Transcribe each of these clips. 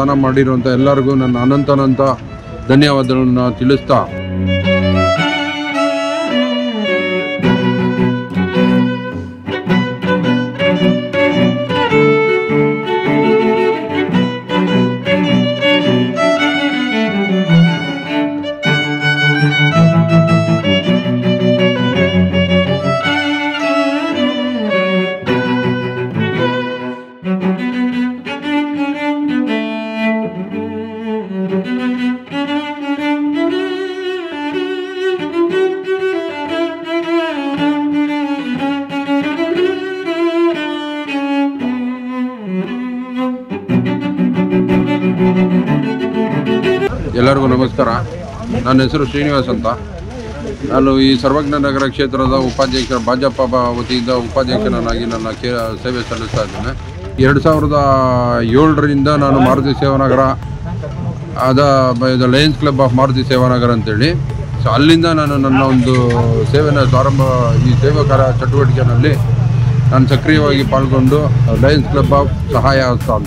ದಾನ ಮಾಡಿರುವಂಥ ಎಲ್ಲರಿಗೂ ನನ್ನ ಅನಂತನಂತ ಧನ್ಯವಾದಗಳನ್ನ ತಿಳಿಸ್ತಾ ಎಲ್ಲರಿಗೂ ನಮಸ್ಕಾರ ನನ್ನ ಹೆಸರು ಶ್ರೀನಿವಾಸ್ ಅಂತ ನಾನು ಈ ಸರ್ವಜ್ಞ ನಗರ ಕ್ಷೇತ್ರದ ಉಪಾಧ್ಯಕ್ಷ ಭಾಜಪ ಬ- ವತಿಯಿಂದ ಉಪಾಧ್ಯಕ್ಷನಾಗಿ ನನ್ನ ಕೇ ಸೇವೆ ಸಲ್ಲಿಸ್ತಾ ಇದ್ದೇನೆ ಎರಡು ಸಾವಿರದ ಏಳರಿಂದ ನಾನು ಮಾರುತಿ ಸೇವಾನಗರ ಅದ ಇದು Lions Club of Maruthi Sevanagar ಅಂತೇಳಿ ಸೊ ಅಲ್ಲಿಂದ ನಾನು ನನ್ನ ಒಂದು ಸೇವೆನ ಪ್ರಾರಂಭ ಈ ಸೇವಾ ಕಾರ್ಯ ಚಟುವಟಿಕೆಯಲ್ಲಿ ನಾನು ಸಕ್ರಿಯವಾಗಿ ಪಾಲ್ಗೊಂಡು ಲಯನ್ಸ್ ಕ್ಲಬ್ ಆಫ್ ಸಹಾಯ ಹಸ್ತ ಅಂತ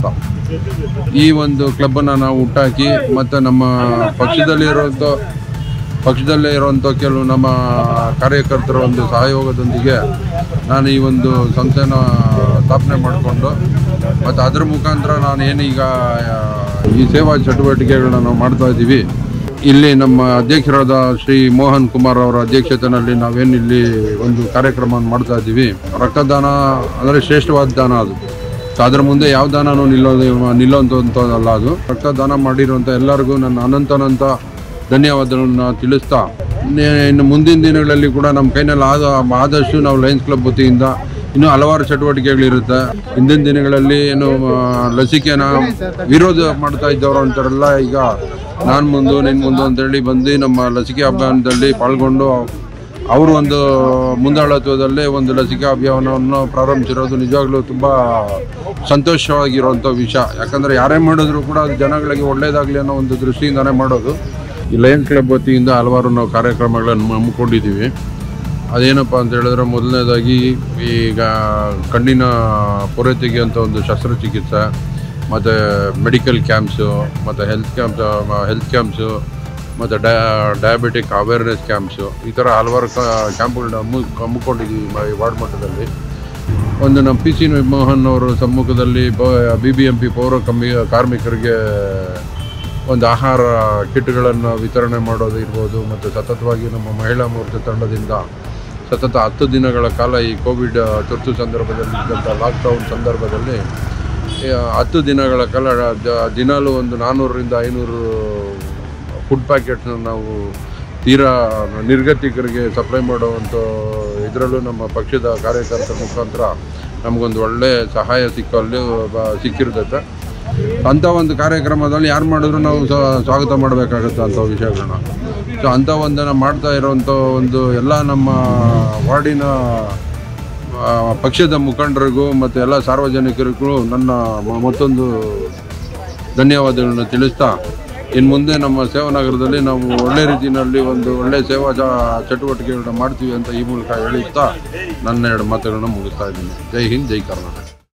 ಈ ಒಂದು ಕ್ಲಬ್ಬನ್ನು ನಾವು ಹುಟ್ಟಾಕಿ ಮತ್ತು ನಮ್ಮ ಪಕ್ಷದಲ್ಲಿರುವಂಥ ಪಕ್ಷದಲ್ಲೇ ಇರುವಂಥ ಕೆಲವು ನಮ್ಮ ಕಾರ್ಯಕರ್ತರ ಒಂದು ಸಹಯೋಗದೊಂದಿಗೆ ನಾನು ಈ ಒಂದು ಸಂಸ್ಥೆನ ಸ್ಥಾಪನೆ ಮಾಡಿಕೊಂಡು ಮತ್ತು ಅದರ ಮುಖಾಂತರ ನಾನು ಏನೀಗ ಆ, ಈ ಸೇವಾ ಚಟುವಟಿಕೆಗಳನ್ನ ನಾವು ಮಾಡ್ತಾ ಇದ್ದೀವಿ ಇಲ್ಲಿ ನಮ್ಮ ಅಧ್ಯಕ್ಷರಾದ ಶ್ರೀ ಮೋಹನ್ ಕುಮಾರ್ ಅವರ ಅಧ್ಯಕ್ಷತೆಯಲ್ಲಿ ನಾವೇನು ಇಲ್ಲಿ ಒಂದು ಕಾರ್ಯಕ್ರಮವನ್ನು ಮಾಡ್ತಾ ಇದ್ದೀವಿ ರಕ್ತದಾನ ಅಂದರೆ ಶ್ರೇಷ್ಠವಾದ ದಾನ ಅದು ಸೊ ಅದರ ಮುಂದೆ ಯಾವ ದಾನನೂ ನಿಲ್ಲೋದು ನಿಲ್ಲುವಂಥದ್ದಲ್ಲ ಅದು ರಕ್ತದಾನ ಮಾಡಿರುವಂಥ ಎಲ್ಲರಿಗೂ ನನ್ನ ಅನಂತನಂತ ಧನ್ಯವಾದಗಳನ್ನ ತಿಳಿಸ್ತಾ ಇನ್ನು- ಇನ್ನು ಮುಂದಿನ ದಿನಗಳಲ್ಲಿ ಕೂಡ ನಮ್ಮ ಕೈನಲ್ಲಿ ಆದ ಆದಷ್ಟು ನಾವು ಲಯನ್ಸ್ ಕ್ಲಬ್ ವತಿಯಿಂದ ಇನ್ನೂ ಹಲವಾರು ಚಟುವಟಿಕೆಗಳಿರುತ್ತೆ ಹಿಂದಿನ ದಿನಗಳಲ್ಲಿ ಏನು ಆ, ಲಸಿಕೆನ ವಿರೋಧ ಮಾಡ್ತಾ ಇದ್ದವರು ಅಂತಾರೆಲ್ಲ ಈಗ ನಾನು ಮುಂದು ನಿನ್ನ ಮುಂದು ಅಂತೇಳಿ ಬಂದು ನಮ್ಮ ಲಸಿಕೆ ಅಭಿಯಾನದಲ್ಲಿ ಪಾಲ್ಗೊಂಡು ಅವರು ಒಂದು ಮುಂದಾಳತ್ವದಲ್ಲೇ ಒಂದು ಲಸಿಕಾ ಅಭಿಯಾನವನ್ನು ಪ್ರಾರಂಭಿಸಿರೋದು ನಿಜವಾಗ್ಲೂ ತುಂಬ ಸಂತೋಷವಾಗಿರುವಂಥ ವಿಷಯ ಯಾಕಂದರೆ ಯಾರೇ ಮಾಡಿದ್ರು ಕೂಡ ಅದು ಜನಗಳಿಗೆ ಒಳ್ಳೆಯದಾಗಲಿ ಅನ್ನೋ ಒಂದು ದೃಷ್ಟಿಯಿಂದನೇ ಮಾಡೋದು ಈ ಲಯನ್ಸ್ ಕ್ಲಬ್ ವತಿಯಿಂದ ಹಲವಾರು ನಾವು ಕಾರ್ಯಕ್ರಮಗಳನ್ನು ಹಮ್ಮಿಕೊಂಡಿದ್ದೀವಿ ಅದೇನಪ್ಪ ಅಂತ ಹೇಳಿದ್ರೆ ಮೊದಲನೇದಾಗಿ ಈಗ ಕಣ್ಣಿನ ಪೂರೈಕೆಗೆ ಅಂತ ಒಂದು ಶಸ್ತ್ರಚಿಕಿತ್ಸೆ ಮತ್ತು ಮೆಡಿಕಲ್ ಕ್ಯಾಂಪ್ಸು ಮತ್ತು ಹೆಲ್ತ್ ಕ್ಯಾಂಪ್ಸ್ ಹೆಲ್ತ್ ಕ್ಯಾಂಪ್ಸು ಮತ್ತು ಡಯಾಬಿಟಿಕ್ ಅವೇರ್ನೆಸ್ ಕ್ಯಾಂಪ್ಸು ಈ ಥರ ಹಲವಾರು ಕ್ಯಾಂಪ್ಗಳನ್ನ ಹಮ್ಮು ಹಮ್ಮಿಕೊಂಡಿದ್ದೀವಿ ಮ- ಈ ವಾರ್ಡ್ ಮಟ್ಟದಲ್ಲಿ ಒಂದು ನಮ್ಮ ಪಿ ಸಿ ಮೋಹನ್ ಅವರ ಸಮ್ಮುಖದಲ್ಲಿ ಬಿ ಬಿ ಎಂ ಪಿ ಪೌರ ಕಮ್ಮಿ ಕಾರ್ಮಿಕರಿಗೆ ಒಂದು ಆಹಾರ ಕಿಟ್ಗಳನ್ನು ವಿತರಣೆ ಮಾಡೋದು ಇರ್ಬೋದು ಮತ್ತು ಸತತವಾಗಿ ನಮ್ಮ ಮಹಿಳಾ ಮೋರ್ಚಾ ತಂಡದಿಂದ ಸತತ ಹತ್ತು ದಿನಗಳ ಕಾಲ ಈ ಕೋವಿಡ್ ತುರ್ತು ಸಂದರ್ಭದಲ್ಲಿ ಇದ್ದಂಥ ಲಾಕ್ಡೌನ್ ಸಂದರ್ಭದಲ್ಲಿ ಈ ಹತ್ತು ದಿನಗಳ ಕಾಲ ದ- ದಿನಾಲೂ ಒಂದು ನಾನ್ನೂರರಿಂದ ಐನೂರು ಫುಡ್ ಪ್ಯಾಕೆಟ್ನ ನಾವು ತೀರಾ ನಿರ್ಗತಿಕರಿಗೆ ಸಪ್ಲೈ ಮಾಡುವಂಥ ಇದರಲ್ಲೂ ನಮ್ಮ ಪಕ್ಷದ ಕಾರ್ಯಕರ್ತರ ಮುಖಾಂತರ ನಮಗೊಂದು ಒಳ್ಳೆ ಸಹಾಯ ಸಿಕ್ಕಲ್ಲಿ ಬ- ಸಿಕ್ಕಿರ್ತೈತೆ ಅಂಥ ಒಂದು ಕಾರ್ಯಕ್ರಮದಲ್ಲಿ ಯಾರು ಮಾಡಿದ್ರು ನಾವು ಸ- ಸ್ವಾಗತ ಮಾಡಬೇಕಾಗುತ್ತೆ ಅಂಥ ವಿಷಯಗಳನ್ನ ಸೊ ಅಂಥ ಒಂದನ್ನು ಮಾಡ್ತಾ ಇರೋವಂಥ ಒಂದು ಎಲ್ಲ ನಮ್ಮ ವಾರ್ಡಿನ ಆ, ಪಕ್ಷದ ಮುಖಂಡರಿಗೂ ಮತ್ತು ಎಲ್ಲ ಸಾರ್ವಜನಿಕರಿಗೂ ನನ್ನ ಮ- ಮತ್ತೊಂದು ಧನ್ಯವಾದಗಳನ್ನು ತಿಳಿಸ್ತಾ ಇನ್ನು ಮುಂದೆ ನಮ್ಮ ಸೇವಾನಗರದಲ್ಲಿ ನಾವು ಒಳ್ಳೆ ರೀತಿಯಲ್ಲಿ ಒಂದು ಒಳ್ಳೆ ಸೇವಾ ಜ ಚಟುವಟಿಕೆಗಳನ್ನ ಮಾಡ್ತೀವಿ ಅಂತ ಈ ಮೂಲಕ ಹೇಳುತ್ತಾ ನನ್ನ ಎರಡು ಮಾತುಗಳನ್ನ ಮುಗಿಸ್ತಾ ಇದ್ದೀನಿ ಜೈ ಹಿಂದ್ ಜೈ ಕರ್ನಾಟಕ